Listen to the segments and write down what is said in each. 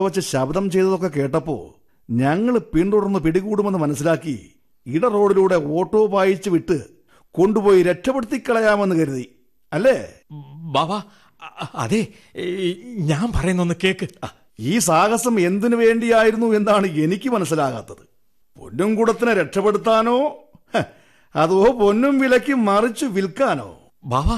വെച്ച് ശബ്ദം ചെയ്തതൊക്കെ കേട്ടപ്പോ ഞങ്ങൾ പിന്തുടർന്ന് പിടികൂടുമെന്ന് മനസ്സിലാക്കി ഇട റോഡിലൂടെ ഓട്ടോ പായിച്ചു വിട്ട് കൊണ്ടുപോയി രക്ഷപ്പെടുത്തിക്കളയാമെന്ന് കരുതി അല്ലേ ബാബാ അ- അതെ ഈ ഞാൻ പറയുന്നൊന്ന് കേക്ക് ആ, ഈ സാഹസം എന്തിനു വേണ്ടിയായിരുന്നു എന്നാണ് എനിക്ക് മനസ്സിലാകാത്തത് പൊന്നും കുടത്തിനെ രക്ഷപ്പെടുത്താനോ ഹ, അതോ പൊന്നും വിലയ്ക്ക് മറിച്ചു വിൽക്കാനോ ബാബാ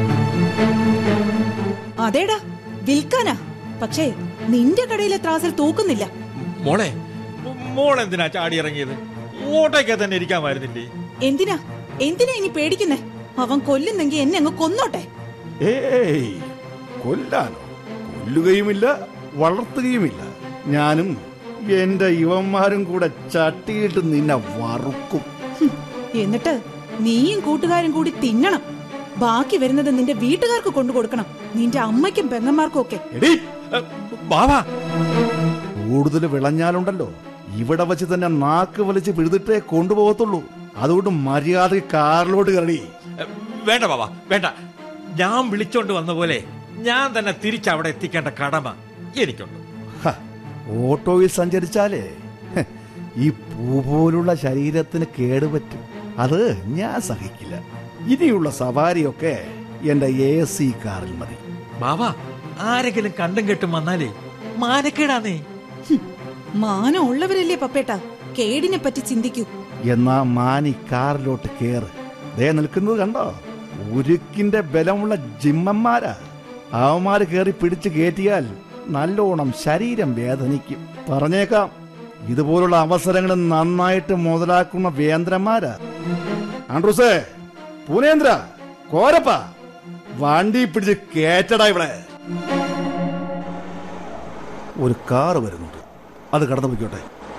അതേടാ വിൽക്കാനാ പക്ഷേ നിന്റെ കടയിലെ ത്രാസിൽ തൂക്കുന്നില്ല മോളെ മോൾ എന്തിനാ ചാടി ഇറങ്ങിയത് ഓട്ടോയ്ക്ക് തന്നെ ഇരിക്കാമായിരുന്നില്ലേ എന്തിനാ എന്തിനാ ഇനി പേടിക്കുന്നേ അവൻ കൊല്ലുന്നെങ്കി എന്നെ അങ്ങ് കൊന്നോട്ടെ ഏയ് കൊല്ലാനോ കൊല്ലുകയുമില്ല വളർത്തുകയുമില്ല ഞാനും എന്റെ ഇവന്മാരും കൂടെ ചട്ടിയിട്ട് നിന്നെ വറുക്കും ഹും, എന്നിട്ട് നീയും കൂട്ടുകാരും കൂടി തിന്നണം ബാക്കി വരുന്നത് നിന്റെ വീട്ടുകാർക്ക് കൊണ്ടു കൊടുക്കണം നിന്റെ അമ്മയ്ക്കും പെങ്ങന്മാർക്കും ഒക്കെ എടീ എ, ബാബാ കൂടുതൽ വിളഞ്ഞാലുണ്ടല്ലോ ഇവിടെ വെച്ച് തന്നെ നാക്ക് വലിച്ച് പിഴുതിട്ടേ കൊണ്ടുപോകത്തുള്ളൂ അതുകൊണ്ട് മര്യാദ കാറിലോട്ട് കയറി എ, വേണ്ട ബാബാ വേണ്ട ഞാൻ വിളിച്ചോണ്ട് വന്ന പോലെ ഞാൻ തന്നെ തിരിച്ചവിടെ എത്തിക്കേണ്ട കടമ എനിക്കുണ്ട് ഹ, ഓട്ടോയിൽ സഞ്ചരിച്ചാലേ ഹ്, ഈ പൂ പോലുള്ള ശരീരത്തിന് കേടുപറ്റും അത് ഞാൻ സഹിക്കില്ല ഇനിയുള്ള സവാരിയൊക്കെ എന്റെ എ സി കാറിൽ മതി ബാബാ ആരെങ്കിലും കണ്ടും കെട്ടും വന്നാലേ മാനക്കേടാന്നേ ഹും, മാനം ഉള്ളവരല്ലേ പപ്പേട്ട കേടിനെ പറ്റി ചിന്തിക്കൂ എന്നാ മാനി കാറിലോട്ട് കേറ് ദേ നിൽക്കുന്നത് കണ്ടോ ഉരുക്കിന്റെ ബലമുള്ള ജിമ്മന്മാരാ അവന്മാര് കേറി പിടിച്ചു കയറ്റിയാൽ നല്ലോണം ശരീരം വേദനിക്കും പറഞ്ഞേക്കാം ഇതുപോലുള്ള അവസരങ്ങൾ നന്നായിട്ട് മുതലാക്കുന്ന വേന്ദ്രന്മാരാ ആൻഡ്രൂസേ പൂനേന്ദ്ര കോരപ്പ വണ്ടി പിടിച്ച് കേറ്റടാ ഇവിടെ ഒരു കാറ് വരുന്നുണ്ട് അത് കടന്നു പോയിക്കോട്ടെ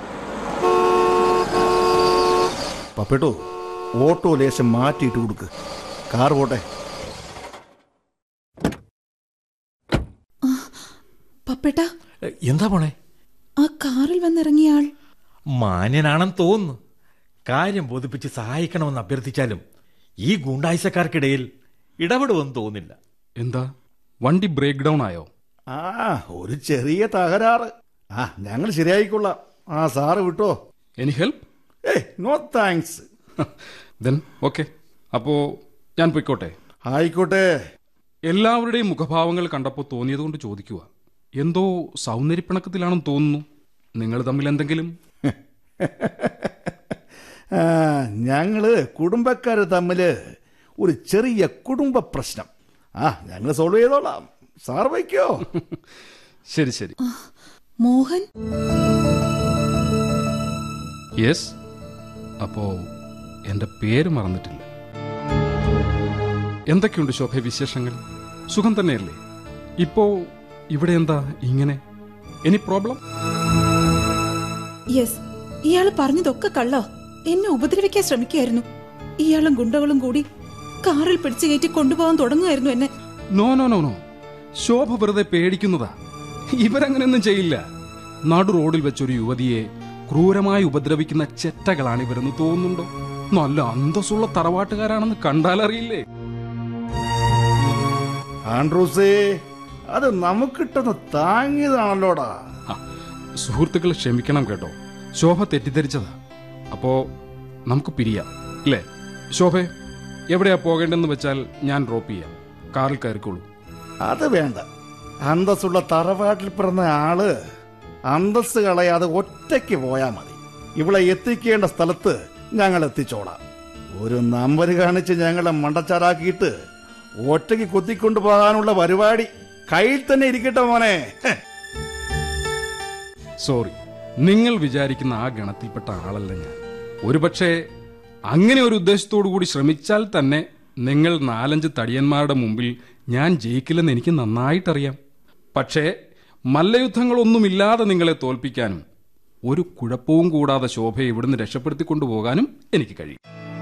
പപ്പേട്ടോ ഓട്ടോ ലേശം മാറ്റിയിട്ട് കൊടുക്ക് കാർ പോട്ടെ പപ്പേട്ട എ, എന്താ പോണേ ആ കാറിൽ വന്നിറങ്ങിയ ആൾ മാന്യനാണെന്ന് തോന്നുന്നു കാര്യം ബോധിപ്പിച്ച് സഹായിക്കണമെന്ന് അഭ്യർത്ഥിച്ചാലും ഈ ഗുണ്ടായിസക്കാർക്കിടയിൽ ഇടപെടുമെന്ന് തോന്നില്ല എന്താ വണ്ടി ബ്രേക്ക് ഡൗൺ ആയോ ആ ഒരു ചെറിയ തകരാറ് ആ ഞങ്ങൾ ശരിയായിക്കൊള്ളാം ആ സാറ് വിട്ടോ എനി ഹെൽപ്പ് ഏയ് നോ താങ്ക്സ് ദെൻ ഓക്കെ അപ്പോ ഞാൻ പൊയ്ക്കോട്ടെ ആയിക്കോട്ടെ എല്ലാവരുടെയും മുഖഭാവങ്ങൾ കണ്ടപ്പോൾ തോന്നിയതുകൊണ്ട് ചോദിക്കുക എന്തോ സൗന്ദര്യപ്പിണക്കത്തിലാണെന്ന് തോന്നുന്നു നിങ്ങൾ തമ്മിൽ എന്തെങ്കിലും ആ, ഞങ്ങള് കുടുംബക്കാര് തമ്മില് ഒരു ചെറിയ കുടുംബ പ്രശ്നം ആ ഞങ്ങൾ സോൾവ് ചെയ്തോളാം സാർ വയ്ക്കോ ശരി ശരി മോഹൻ യെസ് അപ്പോ എന്റെ പേര് മറന്നിട്ടില്ല എന്തൊക്കെയുണ്ട് ശോഭ വിശേഷങ്ങൾ സുഖം തന്നെയല്ലേ ഇപ്പോ ഇവിടെ എന്താ ഇങ്ങനെ എനി പ്രോബ്ലം യെസ് ഇയാള് പറഞ്ഞതൊക്കെ കള്ളോ എന്നെ ഉപദ്രവിക്കാൻ ശ്രമിക്കുകയായിരുന്നു ഇയാളും ഗുണ്ടകളും കൂടി കാറിൽ പിടിച്ചു കയറ്റി കൊണ്ടുപോകാൻ തുടങ്ങുമായിരുന്നു എന്നെ no no no no Shobha വെറുതെ പേടിക്കുന്നതാ ഇവരങ്ങനെയൊന്നും ചെയ്യില്ല നടു റോഡിൽ വെച്ചൊരു യുവതിയെ ക്രൂരമായി ഉപദ്രവിക്കുന്ന ചെറ്റകളാണ് ഇവരെന്ന് തോന്നുന്നുണ്ടോ നല്ല അന്തസ്സുള്ള തറവാട്ടുകാരാണെന്ന് കണ്ടാലറിയില്ലേ ആൻഡ്രൂസേ അത് നമുക്കിട്ടൊന്ന് താങ്ങിയതാണല്ലോടാ ആ, സുഹൃത്തുക്കൾ ക്ഷമിക്കണം കേട്ടോ ശോഭ തെറ്റിദ്ധരിച്ചതാ അപ്പോ നമുക്ക് പിരിയാം അല്ലേ ശോഭെ എവിടെയാ പോകേണ്ടെന്ന് വെച്ചാൽ ഞാൻ ഡ്രോപ്പ് ചെയ്യാം കാറിൽ കയറിക്കോളൂ അത് വേണ്ട അന്തസ്സുള്ള തറവാട്ടിൽ പിറന്ന ആള് അന്തസ് കളയാതെ ഒറ്റയ്ക്ക് പോയാ മതി ഇവിടെ എത്തിക്കേണ്ട സ്ഥലത്ത് ഞങ്ങൾ എത്തിച്ചോളാം ഒരു നമ്പർ കാണിച്ച് ഞങ്ങളെ മണ്ടച്ചാറാക്കിയിട്ട് ഒറ്റയ്ക്ക് കുത്തിക്കൊണ്ടു പോകാനുള്ള പരിപാടി കയ്യിൽ തന്നെ ഇരിക്കട്ടെ മോനെ ഹെ. സോറി നിങ്ങൾ വിചാരിക്കുന്ന ആ ഗണത്തിൽപ്പെട്ട ആളല്ല ഞാൻ ഒരുപക്ഷെ അങ്ങനെ ഒരു ഉദ്ദേശത്തോടു കൂടി ശ്രമിച്ചാൽ തന്നെ നിങ്ങൾ നാലഞ്ച് തടിയന്മാരുടെ മുമ്പിൽ ഞാൻ ജയിക്കില്ലെന്ന് എനിക്ക് നന്നായിട്ടറിയാം പക്ഷേ മല്ലയുദ്ധങ്ങളൊന്നുമില്ലാതെ നിങ്ങളെ തോൽപ്പിക്കാനും ഒരു കുഴപ്പവും കൂടാതെ ശോഭയെ ഇവിടുന്ന് രക്ഷപ്പെടുത്തി കൊണ്ടുപോകാനും എനിക്ക് കഴിയും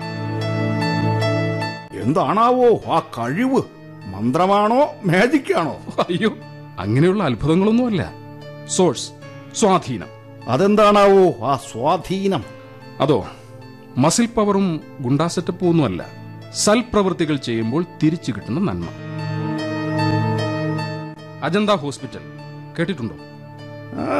എന്താണാവോ ആ കഴിവ് മന്ത്രമാണോ മാജിക്കാണോ അയ്യോ അങ്ങനെയുള്ള അത്ഭുതങ്ങളൊന്നുമല്ല സോഴ്സ് സ്വാധീനം അതെന്താണാവോ ആ സ്വാധീനം അതോ മസിൽ പവറും ഗുണ്ടാ സെറ്റപ്പും ഒന്നുമല്ല സൽപ്രവൃത്തികൾ ചെയ്യുമ്പോൾ തിരിച്ചു കിട്ടുന്ന നന്മ അജന്ത ഹോസ്പിറ്റൽ കേട്ടിട്ടുണ്ടോ ആ